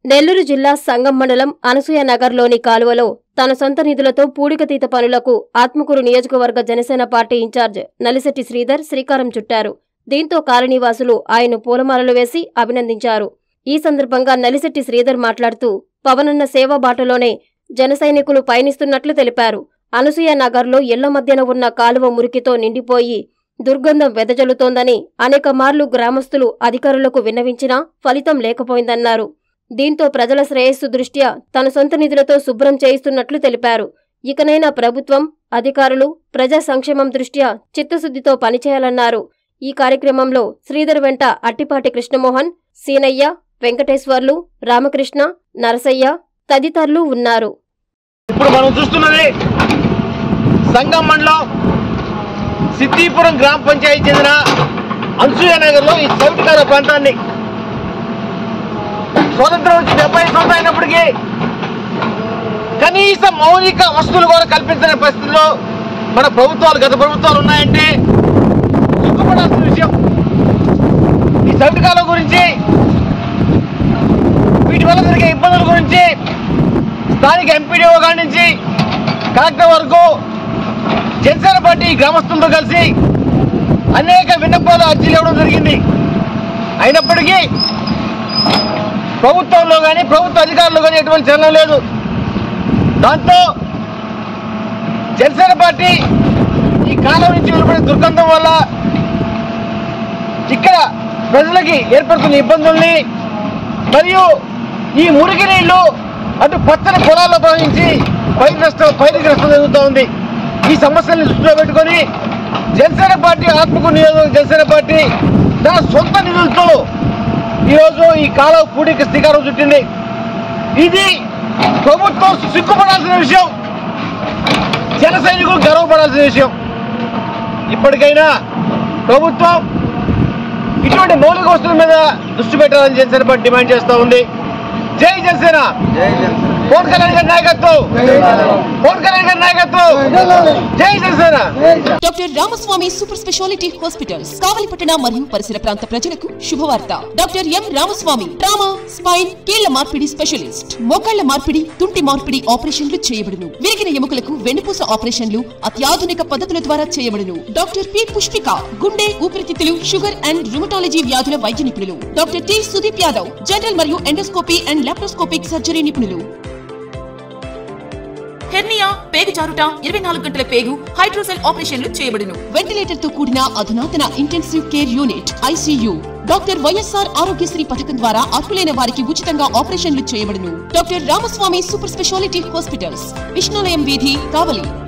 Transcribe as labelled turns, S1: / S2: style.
S1: నెల్లూరు జిల్లా సంగం మండలం అనసూయ నగర్లోని కాలువలో తన సొంత నిధులతో పూడికతీత పనులకు ఆత్మకూరు నియోజకవర్గ జనసేన పార్టీ ఇన్ఛార్జ్ నలిశెట్టి శ్రీధర్ శ్రీకారం చుట్టారు దీంతో కాలనీవాసులు ఆయన పూలమాలలు వేసి అభినందించారు ఈ సందర్భంగా నలిశెట్టి శ్రీధర్ మాట్లాడుతూ పవనన్న సేవా బాటలోనే జన సైనికులు పయనిస్తున్నట్లు తెలిపారు అనసూయ నగర్లో ఇళ్ల మధ్యన ఉన్న కాలువ మురికితో నిండిపోయి దుర్గంధం వెదజల్లుతోందని అనేక మార్లు గ్రామస్తులు అధికారులకు విన్నవించినా ఫలితం లేకపోయిందన్నారు దీంతో ప్రజల శ్రేయస్సు దృష్ట్యా తన సొంత నిధులతో శుభ్రం చేయిస్తున్నట్లు తెలిపారు ఇకనైనా ప్రభుత్వం అధికారులు ప్రజా సంక్షేమం దృష్ట్యా చిత్తశుద్ధితో పనిచేయాలన్నారు ఈ కార్యక్రమంలో శ్రీధర్ వెంట అట్టిపాటి కృష్ణమోహన్ సీనయ్య వెంకటేశ్వర్లు రామకృష్ణ నరసయ్య తదితరులు ఉన్నారు
S2: ఇప్పుడు మనం చూస్తున్నది సంగం మండలం సిద్దిపురం గ్రామ పంచాయతీ చెందిన అన్సూయ నగర్లో ఈ సౌటికాల ప్రాంతాన్ని స్వతంత్రం వచ్చి డెబ్బై సంవత్సరాలు అయినప్పటికీ కనీస మౌలిక వస్తువులు కూడా కల్పించని పరిస్థితుల్లో మన ప్రభుత్వాలు గత ప్రభుత్వాలు ఉన్నాయంటే సిగ్గుపడాల్సిన విషయం ఈ సౌటికాల గురించి వీటి వల్ల జరిగే ఇబ్బందుల గురించి స్థానిక ఎంపీడీఓ గారి నుంచి కలెక్టర్ వరకు జనసేన పార్టీ గ్రామస్తులతో కలిసి అనేక విన్నపాలు అర్జీలు ఇవ్వడం జరిగింది అయినప్పటికీ ప్రభుత్వంలో కానీ ప్రభుత్వ అధికారులు కానీ ఎటువంటి చలనం లేదు దాంతో జనసేన పార్టీ ఈ కాలం నుంచి వెలువడే దుర్గంధం వల్ల ఇక్కడ ప్రజలకి ఏర్పడుతున్న ఇబ్బందుల్ని మరియు ఈ మురికి నీళ్లు అటు పచ్చని పొలాల్లో ప్రవహించి పైరు నష్టం పైరు నష్టం జరుగుతూ ఉంది ఈ సమస్యల్ని దృష్టిలో పెట్టుకొని జనసేన పార్టీ ఆత్మకూరు నియోజకవర్గ జనసేన పార్టీ తన సొంత నిధులతో ఈరోజు ఈ కాలువ పూడికి శ్రీకారం చుట్టింది ఇది ప్రభుత్వం సిగ్గుపడాల్సిన విషయం జన సైనికులు గర్వపడాల్సిన విషయం ఇప్పటికైనా ప్రభుత్వం ఇటువంటి మౌలిక వస్తువుల మీద దృష్టి పెట్టాలని జనసేన పార్టీ డిమాండ్ చేస్తూ ఉంది జై జనసేన పవన్ కళ్యాణ్ గారి నాయకత్వం పవన్ కళ్యాణ్ గారి నాయకత్వం జై Janasena
S3: doctor Ramaswamy super speciality hospitals కావలిపట్టణ మరియు పరిసర ప్రాంత ప్రజలకు శుభవార్త doctor M Ramaswamy trauma spine కీళ్ల మార్పిడి స్పెషలిస్ట్ మోకాళ్ల మార్పిడి తుంటి మార్పిడి ఆపరేషన్లు చేయబడును విరిగిన ఎముకలకు వెన్నుపూస ఆపరేషన్లు అత్యాధునిక పద్ధతుల ద్వారా చేయబడును డాక్టర్ పి పుష్పిక గుండె ఊపిరితిత్తులు షుగర్ అండ్ రుమటాలజీ వ్యాధుల వైద్య నిపుణులు doctor T Sudeep Yadav general మరియు ఎండోస్కోపీ అండ్ లాప్రోస్కోపిక్ సర్జరీ నిపుణులు హెర్నియా పేగు జారుట ఇరవై నాలుగు గంటల పేగు హైడ్రోసెల్ ఆపరేషన్లు చేయబడును వెంటిలేటర్ తో కూడిన అధునాతన intensive care unit ICU doctor YSR Aarogyasri పథకం ద్వారా అర్హులైన వారికి ఉచితంగా ఆపరేషన్లు చేయబడును doctor Ramaswamy super speciality hospitals Vishnulayam వీధి కావలి